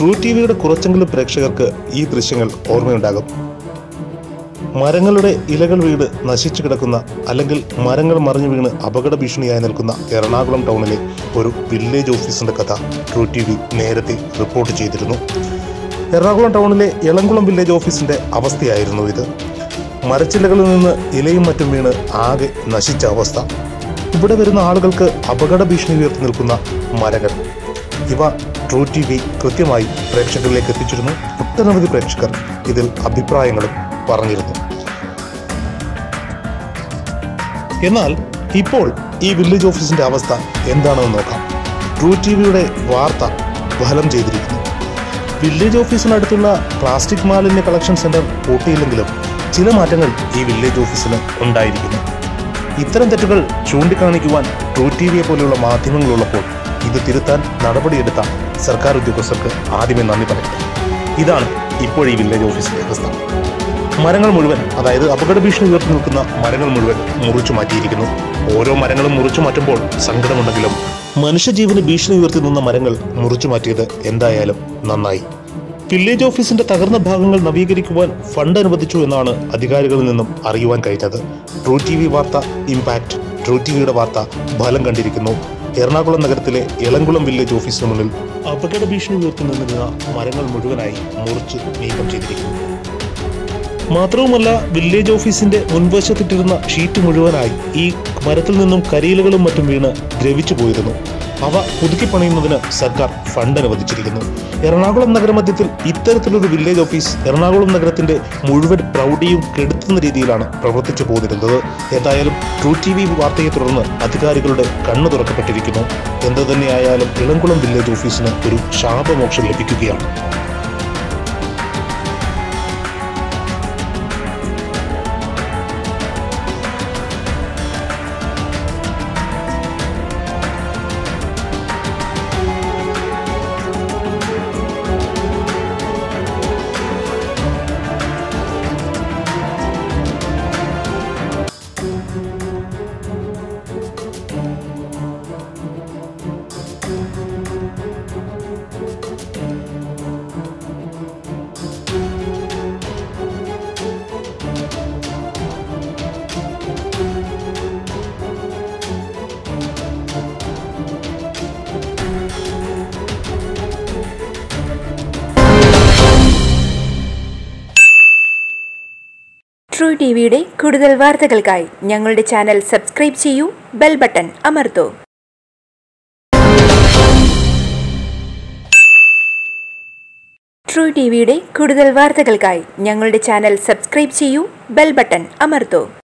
true ടി വിയുടെ കുറച്ചെങ്കിലും പ്രേക്ഷകർക്ക് ഈ ദൃശ്യങ്ങൾ ഓർമ്മയുണ്ടാകും മരങ്ങളുടെ ഇലകൾ വീട് നശിച്ചു കിടക്കുന്ന അല്ലെങ്കിൽ മരങ്ങൾ മറിഞ്ഞു വീണ് അപകട ഭീഷണിയായി നിൽക്കുന്ന എറണാകുളം ടൗണിലെ ഒരു വില്ലേജ് ഓഫീസിന്റെ കഥ ട്രൂ ടി വി നേരത്തെ റിപ്പോർട്ട് ചെയ്തിരുന്നു എറണാകുളം ടൗണിലെ എളംകുളം വില്ലേജ് ഓഫീസിന്റെ അവസ്ഥയായിരുന്നു ഇത് മരച്ചില്ലകളിൽ നിന്ന് ഇലയും മറ്റും വീണ് ആകെ നശിച്ച അവസ്ഥ ഇവിടെ വരുന്ന ആളുകൾക്ക് അപകട ഭീഷണി ഉയർത്തി നിൽക്കുന്ന മരങ്ങൾ ഇവ ട്രൂ ടി വി കൃത്യമായി പ്രേക്ഷകരിലേക്ക് എത്തിച്ചിരുന്നു ഒട്ടനവധി പ്രേക്ഷകർ ഇതിൽ അഭിപ്രായങ്ങളും പറഞ്ഞിരുന്നു എന്നാൽ ഇപ്പോൾ ഈ വില്ലേജ് ഓഫീസിന്റെ അവസ്ഥ എന്താണെന്ന് നോക്കാം ട്രൂ ടി വിയുടെ വാർത്ത ഫലം ചെയ്തിരിക്കുന്നു വില്ലേജ് ഓഫീസിനടുത്തുള്ള പ്ലാസ്റ്റിക് മാലിന്യ കളക്ഷൻ സെന്റർ പൂട്ടിയില്ലെങ്കിലും ചില മാറ്റങ്ങൾ ഈ വില്ലേജ് ഓഫീസിന് ഉണ്ടായിരിക്കുന്നു ഇത്തരം തെറ്റുകൾ ചൂണ്ടിക്കാണിക്കുവാൻ ട്രൂ ടി വിയെ പോലെയുള്ള മാധ്യമങ്ങളുള്ളപ്പോൾ ഇത് തിരുത്താൻ നടപടിയെടുത്ത സർക്കാർ ഉദ്യോഗസ്ഥർക്ക് ആദ്യമേ നന്ദി പറയട്ടെ ഇതാണ് ഇപ്പോൾ ഈ വില്ലേജ് ഓഫീസിന്റെ അവസ്ഥ മരങ്ങൾ മുഴുവൻ അതായത് അപകട ഭീഷണി ഉയർത്തി നിൽക്കുന്ന മരങ്ങൾ മുഴുവൻ മുറിച്ചു മാറ്റിയിരിക്കുന്നു ഓരോ മരങ്ങളും മുറിച്ചു മാറ്റുമ്പോൾ സങ്കടമുണ്ടെങ്കിലും മനുഷ്യജീവന് ഭീഷണി ഉയർത്തി നിന്ന മരങ്ങൾ മുറിച്ചു മാറ്റിയത് എന്തായാലും നന്നായി വില്ലേജ് ഓഫീസിന്റെ തകർന്ന ഭാഗങ്ങൾ നവീകരിക്കുവാൻ ഫണ്ട് അനുവദിച്ചു എന്നാണ് അധികാരികളിൽ നിന്നും അറിയുവാൻ കഴിഞ്ഞത് ട്രൂ ടി വി വാർത്ത ഇമ്പാക്ട് ട്രൂ ടി വിയുടെ വാർത്ത ഫലം കണ്ടിരിക്കുന്നു എറണാകുളം നഗരത്തിലെ എളംകുളം വില്ലേജ് ഓഫീസിന് മുന്നിൽ അപകട ഭീഷണി ഉയർത്തി നിന്നിരുന്ന മരങ്ങൾ മുഴുവനായി മുറിച്ച് നീക്കം ചെയ്തിരിക്കുന്നു മാത്രവുമല്ല വില്ലേജ് ഓഫീസിന്റെ മുൻവശത്തിട്ടിരുന്ന ഷീറ്റ് മുഴുവനായി ഈ മരത്തിൽ നിന്നും കരിയിലുകളും മറ്റും വീണ് ദ്രവിച്ചു പോയിരുന്നു അവ പുതുക്കി പണിയുന്നതിന് സർക്കാർ ഫണ്ട് അനുവദിച്ചിരിക്കുന്നു എറണാകുളം നഗരമധ്യത്തിൽ ഇത്തരത്തിലൊരു വില്ലേജ് ഓഫീസ് എറണാകുളം നഗരത്തിന്റെ മുഴുവൻ പ്രൗഢിയും കെടുത്തുന്ന രീതിയിലാണ് പ്രവർത്തിച്ചു പോന്നിരുന്നത് എന്തായാലും ട്രൂ ടി വി വാർത്തയെ തുടർന്ന് അധികാരികളുടെ കണ്ണു തുറക്കപ്പെട്ടിരിക്കുന്നു എന്തു തന്നെയായാലും ഇളംകുളം വില്ലേജ് ഓഫീസിന് ഒരു ശാപമോക്ഷം ലഭിക്കുകയാണ് ട്രൂ ടി വിയുടെ കൂടുതൽ വാർത്തകൾക്കായി ഞങ്ങളുടെ ചാനൽ സബ്സ്ക്രൈബ് ചെയ്യൂ ബെൽ ബട്ടൺ അമർത്തൂ ട്രൂ ടി വിയുടെ കൂടുതൽ വാർത്തകൾക്കായി ഞങ്ങളുടെ ചാനൽ സബ്സ്ക്രൈബ് ചെയ്യൂ ബെൽ ബട്ടൺ അമർത്തൂ